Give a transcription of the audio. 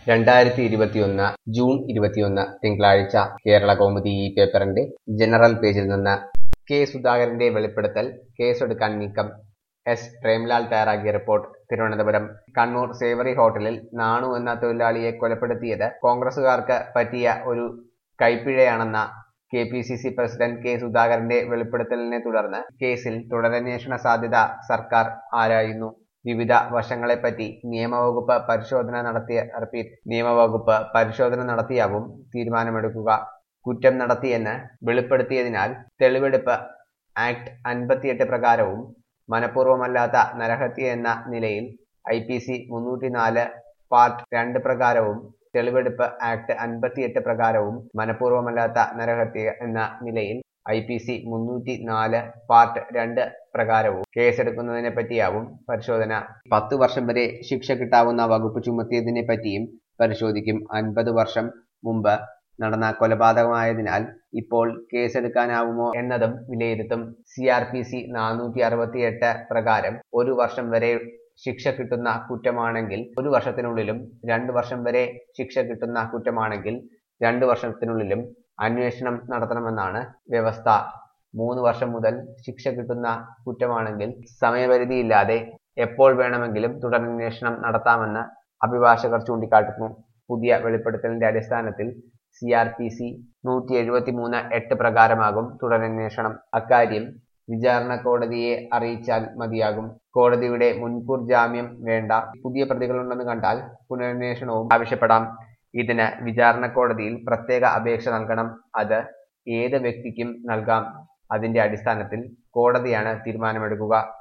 രണ്ടായിരത്തി ഇരുപത്തിയൊന്ന് ജൂൺ ഇരുപത്തിയൊന്ന് തിങ്കളാഴ്ച കേരള കൗമുദി ഈ പേപ്പറിന്റെ ജനറൽ പേജിൽ നിന്ന് കെ സുധാകരന്റെ വെളിപ്പെടുത്തൽ കേസെടുക്കാൻ നീക്കം എസ് പ്രേംലാൽ തയ്യാറാക്കിയ റിപ്പോർട്ട് തിരുവനന്തപുരം കണ്ണൂർ സേവറി ഹോട്ടലിൽ നാണു എന്ന തൊഴിലാളിയെ കൊലപ്പെടുത്തിയത് കോൺഗ്രസുകാർക്ക് പറ്റിയ ഒരു കൈപ്പിഴയാണെന്ന K P C C president K സുധാകരന്റെ വെളിപ്പെടുത്തലിനെ തുടർന്ന് കേസിൽ തുടരന്വേഷണ സാധ്യത സർക്കാർ ആരായുന്നു വിവിധ വശങ്ങളെപ്പറ്റി നിയമവകുപ്പ് പരിശോധന നടത്തിയ റിപ്പീറ്റ് നിയമവകുപ്പ് പരിശോധന നടത്തിയാവും തീരുമാനമെടുക്കുക കുറ്റം നടത്തിയെന്ന് വെളിപ്പെടുത്തിയതിനാൽ തെളിവെടുപ്പ് ആക്ട് അൻപത്തിയെട്ട് പ്രകാരവും മനഃപൂർവ്വമല്ലാത്ത നരഹത്യ എന്ന നിലയിൽ ഐ പി സി മുന്നൂറ്റിനാല് പാർട്ട് രണ്ട് പ്രകാരവും തെളിവെടുപ്പ് ആക്ട് അൻപത്തിയെട്ട് പ്രകാരവും മനഃപൂർവ്വമല്ലാത്ത നരഹത്യ എന്ന നിലയിൽ ഐ പി സി മുന്നൂറ്റി നാല് പാർട്ട് രണ്ട് പ്രകാരവും കേസെടുക്കുന്നതിനെ പറ്റിയാവും പരിശോധന പത്തു വർഷം വരെ ശിക്ഷ കിട്ടാവുന്ന വകുപ്പ് ചുമത്തിയതിനെ പറ്റിയും പരിശോധിക്കും അൻപത് വർഷം മുമ്പ് നടന്ന കൊലപാതകമായതിനാൽ ഇപ്പോൾ കേസെടുക്കാനാവുമോ എന്നതും വിലയിരുത്തും സി ആർ പി സി നാനൂറ്റി അറുപത്തിയെട്ട് പ്രകാരം ഒരു വർഷം വരെ ശിക്ഷ കിട്ടുന്ന കുറ്റമാണെങ്കിൽ ഒരു വർഷത്തിനുള്ളിലും രണ്ട് വർഷം വരെ ശിക്ഷ കിട്ടുന്ന കുറ്റമാണെങ്കിൽ രണ്ട് വർഷത്തിനുള്ളിലും അന്വേഷണം നടത്തണമെന്നാണ് വ്യവസ്ഥ മൂന്ന് വർഷം മുതൽ ശിക്ഷ കിട്ടുന്ന കുറ്റമാണെങ്കിൽ സമയപരിധിയില്ലാതെ എപ്പോൾ വേണമെങ്കിലും തുടരന്വേഷണം നടത്താമെന്ന് അഭിഭാഷകർ ചൂണ്ടിക്കാട്ടുന്നു പുതിയ വെളിപ്പെടുത്തലിന്റെ അടിസ്ഥാനത്തിൽ സി ആർ പി സി നൂറ്റി എഴുപത്തി മൂന്ന് എട്ട് പ്രകാരമാകും തുടരന്വേഷണം അക്കാര്യം വിചാരണ കോടതിയെ അറിയിച്ചാൽ മതിയാകും കോടതിയുടെ മുൻകൂർ ജാമ്യം വേണ്ട പുതിയ പ്രതികളുണ്ടെന്ന് കണ്ടാൽ പുനരന്വേഷണവും ആവശ്യപ്പെടാം ഇതിന് വിചാരണ കോടതിയിൽ പ്രത്യേക അപേക്ഷ നൽകണം അത് ഏത് വ്യക്തിക്കും നൽകാം അതിന്റെ അടിസ്ഥാനത്തിൽ കോടതിയാണ് തീരുമാനമെടുക്കുക